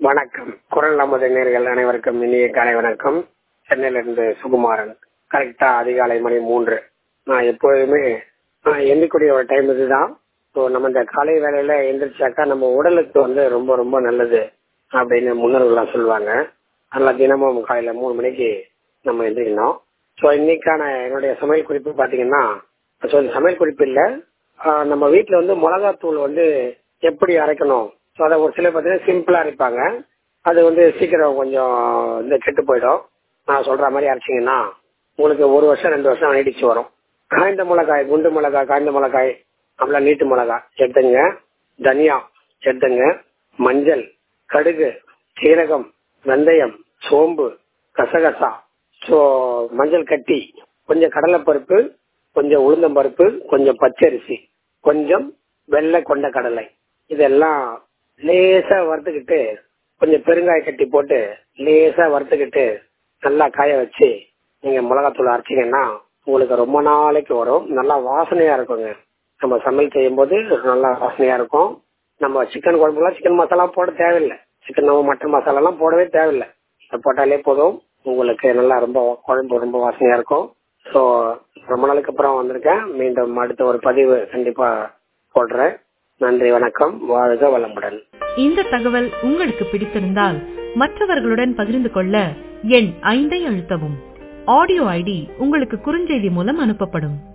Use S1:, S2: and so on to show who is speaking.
S1: வணக்கம் குரல் நமது நேர்கள் அனைவருக்கும் இனிய காலை வணக்கம் சென்னையிலிருந்து சுகுமாரன் கரெக்டா அதிகாலை மணி மூன்று நான் எப்போதுமே நான் எந்திக்கூடிய ஒரு டைம் இதுதான் ஸோ நம்ம இந்த காலை வேலையில எந்திரிச்சாக்கா நம்ம உடலுக்கு வந்து ரொம்ப ரொம்ப நல்லது அப்படின்னு முன்னோர்கள்லாம் சொல்லுவாங்க அதனால தினமும் காலையில மூணு மணிக்கு நம்ம எந்திரிக்கணும் ஸோ இன்னைக்கான என்னுடைய சமையல் குறிப்பு பாத்தீங்கன்னா ஸோ இந்த சமையல் குறிப்பு இல்லை நம்ம வீட்டில் வந்து மிளகாத்தூள் வந்து எப்படி அரைக்கணும் ஸோ அதை ஒரு சிலர் பார்த்தீங்கன்னா சிம்பிளாக அரைப்பாங்க அது வந்து சீக்கிரம் கொஞ்சம் இந்த கெட்டு போயிடும் நான் சொல்ற மாதிரி அரைச்சிங்கன்னா உங்களுக்கு ஒரு வருஷம் ரெண்டு வருஷம் நீடிச்சு வரும் காய்ந்த மிளகாய் குண்டு மிளகாய் காய்ந்த மிளகாய் அப்புறம் நீட்டு மிளகாய் எடுத்துங்க தனியா எடுத்துங்க மஞ்சள் கடுகு சீரகம் வெந்தயம் சோம்பு கசகசா ஸோ மஞ்சள் கட்டி கொஞ்சம் கடலைப்பருப்பு கொஞ்சம் உளுந்தம்பருப்பு கொஞ்சம் பச்சரிசி கொஞ்சம் வெள்ளை கொண்ட கடலை இதெல்லாம் லேசா வறுத்துக்கிட்டு கொஞ்சம் பெருங்காய கட்டி போட்டு லேசா வறுத்துக்கிட்டு நல்லா காய வச்சு நீங்க மிளகாத்தூள் அரைச்சிங்கன்னா உங்களுக்கு ரொம்ப நாளைக்கு வரும் நல்லா வாசனையா இருக்குங்க நம்ம சமையல் செய்யும் போது நல்லா வாசனையா இருக்கும் நம்ம சிக்கன் குழம்புலாம் சிக்கன் மசாலா போட தேவையில்லை சிக்கன் மட்டன் மசாலா எல்லாம் போடவே தேவையில்லை போட்டாலே போதும் உங்களுக்கு நல்லா ரொம்ப குழம்பு ரொம்ப வாசனையா இருக்கும் ஸோ ரொம்ப நாளுக்கு அப்புறம் வந்திருக்கேன் மீண்டும் அடுத்த ஒரு பதிவு கண்டிப்பா போடுறேன் நன்றி வணக்கம் வாழ்க வளமுடன்
S2: இந்த தகவல் உங்களுக்கு பிடித்திருந்தால் மற்றவர்களுடன் பகிர்ந்து கொள்ள எண் ஐந்தை அழுத்தவும் ஆடியோ ஐடி உங்களுக்கு குறுஞ்செய்தி மூலம் அனுப்பப்படும்